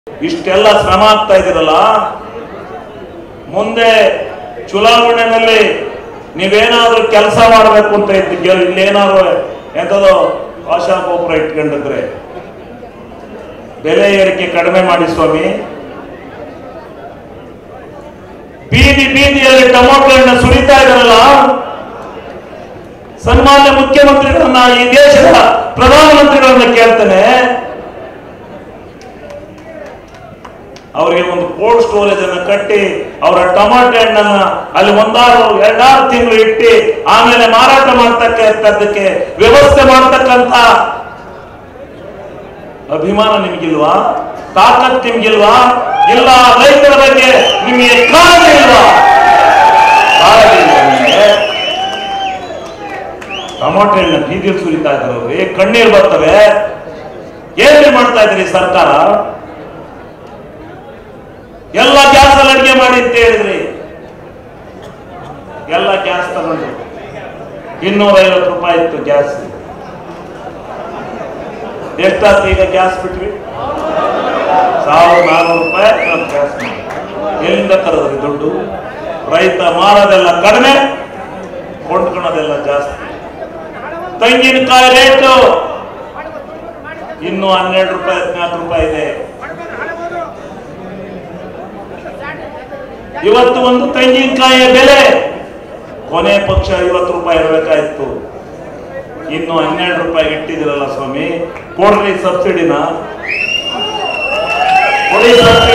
ಇಷ್ಟೆಲ್ಲ ಶ್ರಮ ಆಗ್ತಾ ಇದ್ದೀರಲ್ಲ ಮುಂದೆ ಚುನಾವಣೆಯಲ್ಲಿ ನೀವೇನಾದ್ರೂ ಕೆಲಸ ಮಾಡಬೇಕು ಅಂತ ಇದ್ದು ಗೆಲ್- ಇಲ್ಲೇನಾದ್ರು ಎಂಥದೋ ಆಶಾ ಗೋಪುರ ಇಟ್ಕೊಂಡಿದ್ರೆ ಬೆಲೆ ಏರಿಕೆ ಕಡಿಮೆ ಮಾಡಿ ಸ್ವಾಮಿ ಬೀದಿ ಬೀದಿಯಲ್ಲಿ ಟೊಮೊಟೊಗಳನ್ನ ಸುರಿತಾ ಇದಾರಲ್ಲ ಸನ್ಮಾನ್ಯ ಮುಖ್ಯಮಂತ್ರಿಗಳನ್ನ ಈ ದೇಶದ ಪ್ರಧಾನಮಂತ್ರಿಗಳನ್ನ ಕೇಳ್ತೇನೆ ಅವರಿಗೆ ಒಂದು ಕೋಲ್ಡ್ ಸ್ಟೋರೇಜ್ ಅನ್ನ ಕಟ್ಟಿ ಅವರ ಟೊಮಾಟೊ ಹಣ್ಣನ್ನ ಅಲ್ಲಿ ಒಂದಾರು ಎರಡಾರು ತಿಂಗಳು ಇಟ್ಟು ಆಮೇಲೆ ಮಾರಾಟ ಮಾಡ್ತಕ್ಕಂಥದ್ದಕ್ಕೆ ವ್ಯವಸ್ಥೆ ಮಾಡ್ತಕ್ಕಂಥ ಅಭಿಮಾನ ನಿಮ್ಗಿಲ್ವಾ ತಾಕತ್ ನಿಮ್ಗಿಲ್ವಾ ಇಲ್ಲ ರೈತರ ಬಗ್ಗೆ ನಿಮಗೆ ಕಾಳಜಿ ಇಲ್ವಾ ಕಾಳಜಿ ಇಲ್ವಾ ನಿಮ್ಗೆ ಟೊಮಾಟೊ ಹಣ್ಣು ಬೀದಿಲ್ ಸುರಿತಾ ಇದ್ದಾರೆ ಕಣ್ಣೀರ್ ಬರ್ತವೆ ಏನ್ರಿ ಮಾಡ್ತಾ ಇದ್ರಿ ಸರ್ಕಾರ ಎಲ್ಲ ಗ್ಯಾಸ್ ಅಲ್ಲಿ ಅಡಿಗೆ ಮಾಡಿ ಅಂತ ಹೇಳಿದ್ರಿ ಎಲ್ಲ ಗ್ಯಾಸ್ ತಗೊಂಡ್ರು ಇನ್ನೂರ ಐವತ್ತು ರೂಪಾಯಿ ಇತ್ತು ಗ್ಯಾಸ್ ಎಷ್ಟಾಯ್ತು ಈಗ ಗ್ಯಾಸ್ ಬಿಟ್ರಿ ಸಾವಿರದ ನಾನ್ನೂರು ರೂಪಾಯಿ ಇವತ್ತು ಗ್ಯಾಸ್ ಎಲ್ಲಿಂದ ತರದ್ರಿ ದುಡ್ಡು ರೈತ ಮಾರೋದೆಲ್ಲ ಕಡಿಮೆ ಕೊಂಡ್ಕೊಳೋದೆಲ್ಲ ಜಾಸ್ತಿ ತೆಂಗಿನಕಾಯಿ ರೇಟು ಇನ್ನು ಹನ್ನೆರಡು ರೂಪಾಯಿ ಹದಿನಾಲ್ಕು ರೂಪಾಯಿ ಇದೆ ಇವತ್ತು ಒಂದು ತೆಂಗಿನಕಾಯಿಯ ಬೆಲೆ ಕೊನೆ ಪಕ್ಷ ಐವತ್ತು ರೂಪಾಯಿ ಇರಬೇಕಾಯ್ತು ಇನ್ನು ಹನ್ನೆರಡು ರೂಪಾಯಿ ಇಟ್ಟಿದಿರಲ್ಲ ಸ್ವಾಮಿ ಕೊಡ್ರಿ ಸಬ್ಸಿಡಿನ ಕೊಡಿ ಸಬ್ಸಿಡಿ